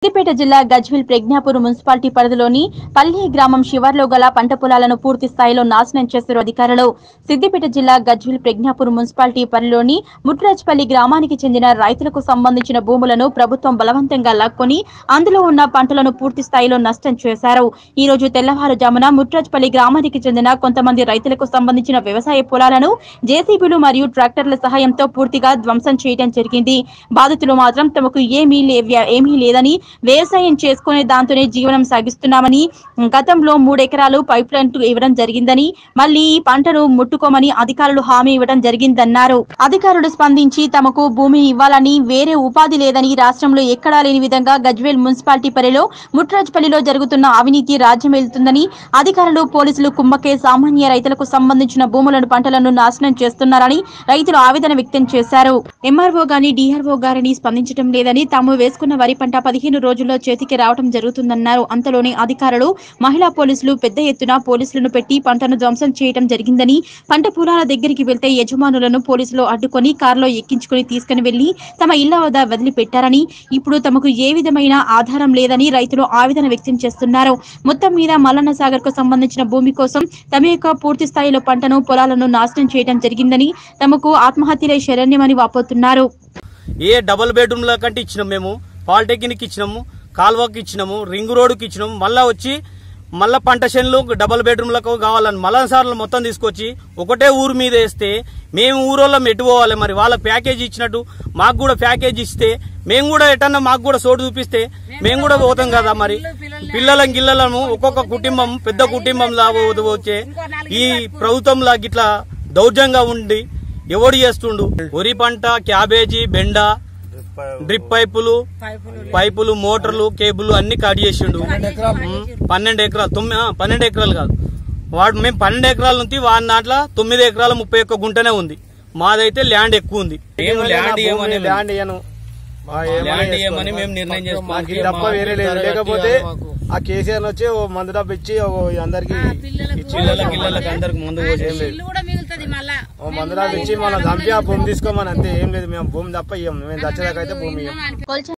సిద్దిపేట జిల్లా గజ్విల్ ప్రజ్ఞాపూర్ మున్సిపాలిటీ పరిధిలోని పల్లి గ్రామం శివార్లో గల పంట పొలాలను పూర్తి స్థాయిలో నాశనం చేశారు అధికారులు సిద్దిపేట జిల్లా గజ్విల్ ప్రజ్ఞాపూర్ మున్సిపాలిటీ పరిధిలోని ముట్రాజ్పల్లి గ్రామానికి చెందిన రైతులకు సంబంధించిన భూములను ప్రభుత్వం బలవంతంగా లాక్కొని అందులో ఉన్న పంటలను పూర్తి స్థాయిలో నష్టం చేశారు ఈ రోజు తెల్లవారుజామున ముట్రాజ్పల్లి గ్రామానికి చెందిన కొంతమంది రైతులకు సంబంధించిన వ్యవసాయ పొలాలను జేసీబీలు మరియు ట్రాక్టర్ల సహాయంతో పూర్తిగా ధ్వంసం చేయడం జరిగింది బాధితులు మాత్రం తమకు ఏమీ లే- ఏమీ లేదని వ్యవసాయం చేసుకునే దాంతోనే జీవనం సాగిస్తున్నామని గతంలో మూడెకరాలు పైప్ లైన్ ఇవ్వడం జరిగిందని మళ్ళీ ఈ పంటను ముట్టుకోమని అధికారులు హామీ ఇవ్వడం జరిగిందన్నారు అధికారులు స్పందించి తమకు భూమి ఇవ్వాలని వేరే ఉపాధి లేదని రాష్ట్రంలో ఎక్కడా లేని విధంగా గజ్వేల్ మున్సిపాలిటీ పరిధిలో ముట్రాజ్పల్లిలో జరుగుతున్న అవినీతి రాజ్యం వెళ్తుందని అధికారులు పోలీసులు కుమ్మకే సామాన్య రైతులకు సంబంధించిన భూములను పంటలను నాశనం చేస్తున్నారని రైతులు ఆవేదన వ్యక్తం చేశారు ఎంఆర్ఓ గాని డిఆర్ఓ గారిని స్పందించడం లేదని తాము వేసుకున్న వరి పంట పదిహేను రోజుల్లో చేతికి రావడం జరుగుతుందన్నారు అంతలోనే అధికారులు మహిళా పోలీసులు పెద్ద ఎత్తున పోలీసులను పెట్టి పంటను ధ్వంసం చేయడం జరిగిందని పంట పొలాల దగ్గరికి వెళ్తే యజమానులను పోలీసులు అడ్డుకొని కారులో ఎక్కించుకుని తీసుకుని వెళ్లి తమ ఇళ్ల వద్ద వదిలిపెట్టారని ఇప్పుడు తమకు ఏ విధమైన ఆధారం లేదని రైతులు ఆవేదన వ్యక్తం చేస్తున్నారు మొత్తం మీద మల్లన్న సాగర్ కు సంబంధించిన భూమి కోసం తమ యొక్క పూర్తి స్థాయిలో పంటను పొలాలను నాశనం చేయడం జరిగిందని తమకు ఆత్మహత్యలే శరణ్యమని వాపోతున్నారు ఏ డబుల్ బెడ్రూమ్ల కంటే ఇచ్చినాం మేము పాలిటెక్నిక్ ఇచ్చినాము కాల్వకి ఇచ్చినాము రింగ్ రోడ్డుకి ఇచ్చినాము మళ్ళా వచ్చి మళ్ళా పంట చేనులు డబుల్ బెడ్రూమ్లకు కావాలని మళ్ళా సార్లు మొత్తం తీసుకొచ్చి ఒకటే ఊరు మీద వేస్తే మేము ఊరోళ్ళం ఎటు పోవాలి మరి వాళ్ళకి ప్యాకేజ్ ఇచ్చినట్టు మాకు కూడా ప్యాకేజ్ ఇస్తే మేము కూడా ఎటన్నా మాకు కూడా చోటు చూపిస్తే మేము కూడా పోతాం కదా మరి పిల్లలం గిల్లలము ఒక్కొక్క కుటుంబం పెద్ద కుటుంబం లాగా వచ్చే ఈ ప్రభుత్వంలా గిట్లా దౌర్జంగా ఉండి ఎవడు చేస్తుండు వరి పంట క్యాబేజీ బెండ డ్రిప్ పైపులు పైపులు మోటార్లు కేబుల్ అన్ని కట్ చేసిండు ఉమ్, పన్నెండు ఎకరాలు తొమ్మిది ఆ, పన్నెండు ఎకరాలు కాదు వాడు మేము పన్నెండు ఎకరాల నుంచి వాడి దాంట్లో తొమ్మిది ఎకరాల ముప్పై ఒక్క గుంటనే ఉంది మాదైతే ల్యాండ్ ఎక్కువ ఉంది ఏం ల్యాండ్ ఇవ్వమని ల్యాండ్ ఇయ్యను ఆ ఏమని ల్యాండ్ చేసుకోండి. ఇవ్వమని మేము నిర్ణయం మాకు చేసుకున్నాం ఇది తప్ప వేరే లేదు లేకపోతే ఆ కేసీఆర్ వచ్చి ఓ మందు డబ్బు ఇచ్చి ఓ అందరికి ఇచ్చి పిల్లలకి గిల్లలకి అందరికి ముందు పోసేసి ఇల్లు కూడా మిగులుతుంది మళ్ళా ఓ మందు డబ్బు ఇచ్చి మనం చంపి ఆ భూమి తీసుకోమని అంతే ఏం లేదు మేము భూమి తప్ప ఇయ్యం మేము దచ్చదాకైతే భూమి ఇయ్యం కొల్చ